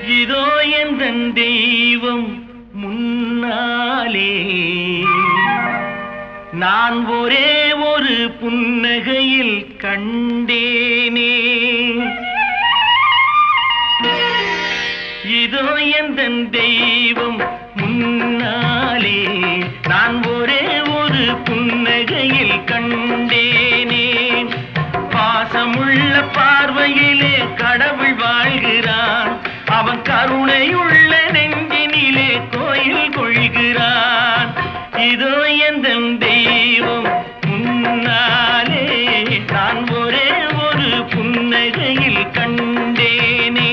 இதோ எந்த தெய்வம் முன்னாலே நான் ஒரே ஒரு புன்னகையில் கண்டேனே இதோ எந்த தெய்வம் முன்னாலே நான் ஒரே ஒரு புன்னகையில் கண்டேனே பாசமுள்ள பார்வையிலே கடவுள் வாழ்கிறான் அவன் கருணையுள்ள நெஞ்சினிலே கோயில் கொள்கிறான் இதோ எந்த தெய்வம் முன்னாலே நான் ஒரே ஒரு புன்னகையில் கண்டேனே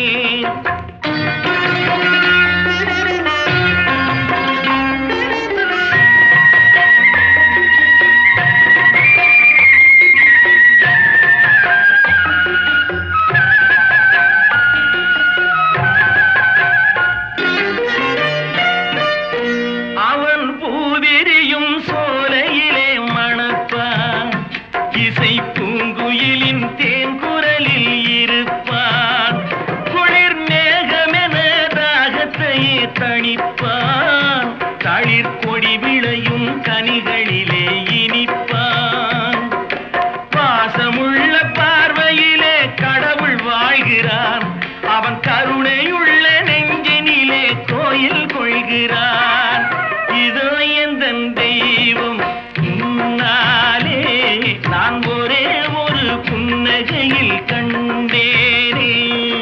அவன் பூவிரியும் சோலையிலே மணப்பான் இசை பூங்குயிலின் தேன்குரலில் இருப்பான் குளிர் மேகமென தாகத்தையே தணிப்பான் தளிர் கொடி விளையும் கனிகளிலே இனிப்பான் பாசமுள்ள பார்வையிலே கடவுள் வாழ்கிறான் அவன் கருணையுள்ள நெஞ்சினிலே கோயில் கொள்கிறான் இதோ எந்த தெய்வம் முன்னாலே நான் ஒரே ஒரு புன்னகையில் கண்டேனே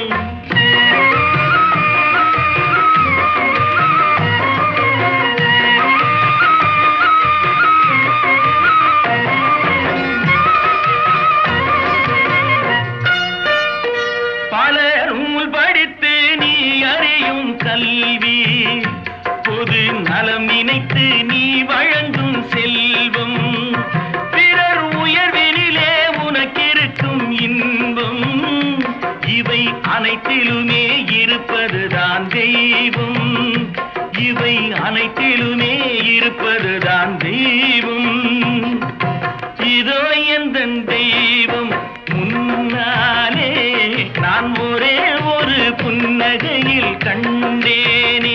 பல நூல் படித்து நீ அறியும் கல்வி பொது நலம் நினைத்து நீ வழங்கும் செல்வம் பிறர் உயர்வினிலே உனக்கிருக்கும் இன்பம் இவை அனைத்திலுமே இருப்பதுதான் தெய்வம் இவை அனைத்திலுமே இருப்பதுதான் தெய்வம் இதோ எந்த தெய்வம் முன்னாலே நான் ஒரே ஒரு புன்னகையில் கண்டேனே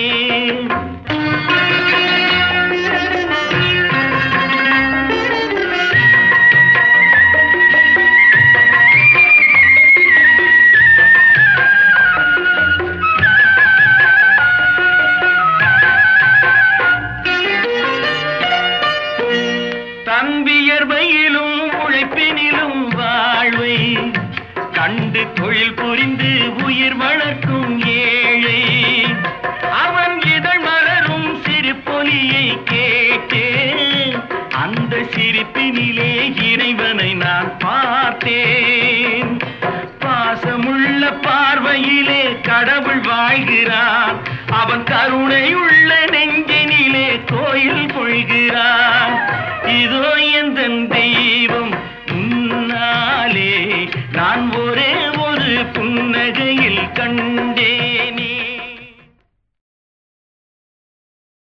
தம்பியர்வையிலும் உழைப்பினிலும் வாழ்வை கண்டு தொழில் புரிந்து உயிர் வளர்க்கும் ஏழை அவன் இதழ் மலரும் சிறு பொலியை கேட்டேன் அந்த சிரிப்பினிலே இறைவனை நான் பார்த்தேன் பாசமுள்ள பார்வையிலே கடவுள் வாழ்கிறான் அவன் கருணையுள்ள நெஞ்சினிலே கோயில் கொள்கிறான் இதோ எந்த தெய்வம் முன்னாலே நான் ஒரே ஒரு புன்னகையில் கண்டேன்